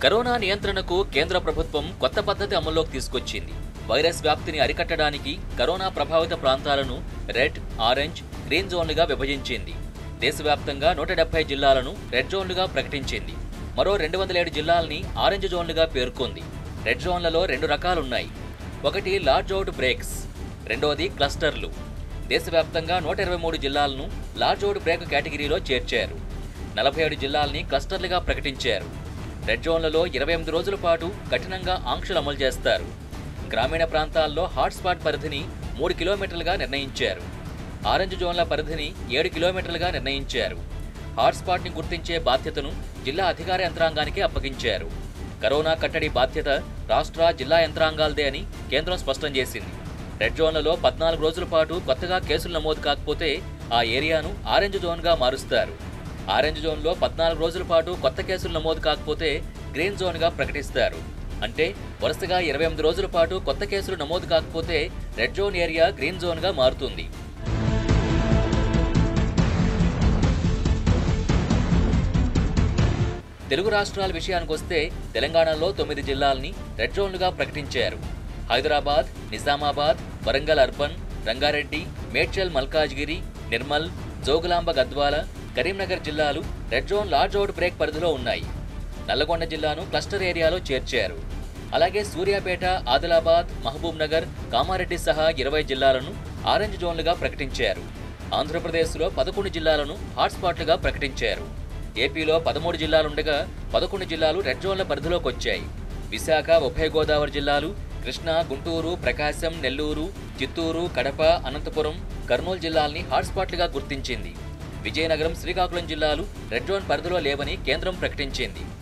corona నియంత్రణకు కేంద్ర ప్రభుత్వం కొత్త పద్ధతి అమల్లోకి తీసుకొచ్చింది వైరస్ వ్యాప్తిని అరికట్టడానికి కరోనా ప్రభావిత ప్రాంతాలను రెడ్ ఆరెంజ్ గ్రీన్ జోన్లుగా విభజించింది దేశవ్యాప్తంగా నూట డెబ్బై జిల్లాలను రెడ్ జోన్లుగా ప్రకటించింది మరో రెండు వందల ఏడు జిల్లాల్ని ఆరెంజ్ జోన్లుగా పేర్కొంది రెడ్ జోన్లలో రెండు రకాలున్నాయి ఒకటి లార్జ్ అవుట్ బ్రేక్స్ రెండోది క్లస్టర్లు దేశవ్యాప్తంగా నూట ఇరవై మూడు జిల్లాలను లార్జ్ అవుట్ బ్రేక్ కేటగిరీలో చేర్చారు నలభై ఏడు జిల్లాల్ని క్లస్టర్లుగా ప్రకటించారు రెడ్ జోన్లలో ఇరవై ఎనిమిది రోజుల పాటు కఠినంగా ఆంక్షలు అమలు చేస్తారు గ్రామీణ ప్రాంతాల్లో హాట్స్పాట్ పరిధిని మూడు కిలోమీటర్లుగా నిర్ణయించారు ఆరెంజ్ జోన్ల పరిధిని ఏడు కిలోమీటర్లుగా నిర్ణయించారు హాట్స్పాట్ని గుర్తించే బాధ్యతను జిల్లా అధికార యంత్రాంగానికి అప్పగించారు కరోనా కట్టడి బాధ్యత రాష్ట్ర జిల్లా యంత్రాంగాలదే అని కేంద్రం స్పష్టం చేసింది రెడ్ జోన్లలో పద్నాలుగు రోజుల పాటు కొత్తగా కేసులు నమోదు కాకపోతే ఆ ఏరియాను ఆరెంజ్ జోన్గా మారుస్తారు ఆరెంజ్ జోన్లో పద్నాలుగు రోజుల పాటు కొత్త కేసులు నమోదు కాకపోతే గ్రీన్ జోన్గా ప్రకటిస్తారు అంటే వరుసగా ఇరవై ఎనిమిది రోజుల పాటు కొత్త కేసులు నమోదు కాకపోతే రెడ్ జోన్ ఏరియా గ్రీన్ జోన్గా మారుతుంది తెలుగు రాష్ట్రాల విషయానికి వస్తే తెలంగాణలో తొమ్మిది జిల్లాల్ని రెడ్ జోన్లుగా ప్రకటించారు హైదరాబాద్ నిజామాబాద్ వరంగల్ అర్బన్ రంగారెడ్డి మేడ్చల్ మల్కాజ్గిరి నిర్మల్ జోగులాంబ గద్వాల కరీంనగర్ జిల్లాలు red zone large outbreak పరిధిలో ఉన్నాయి నల్లగొండ జిల్లాను క్లస్టర్ ఏరియాలో చేర్చారు అలాగే సూర్యాపేట ఆదిలాబాద్ మహబూబ్ నగర్ కామారెడ్డి సహా ఇరవై జిల్లాలను ఆరెంజ్ జోన్లుగా ప్రకటించారు ఆంధ్రప్రదేశ్లో పదకొండు జిల్లాలను హాట్స్పాట్లుగా ప్రకటించారు ఏపీలో పదమూడు జిల్లాలుండగా పదకొండు జిల్లాలు రెడ్ జోన్ల పరిధిలోకి వచ్చాయి విశాఖ ఉభయ గోదావరి జిల్లాలు కృష్ణా గుంటూరు ప్రకాశం నెల్లూరు చిత్తూరు కడప అనంతపురం కర్నూలు జిల్లాల్ని హాట్స్పాట్లుగా గుర్తించింది విజయనగరం శ్రీకాకుళం జిల్లాలు రెడ్ జోన్ పరిధిలో లేవని కేంద్రం ప్రకటించింది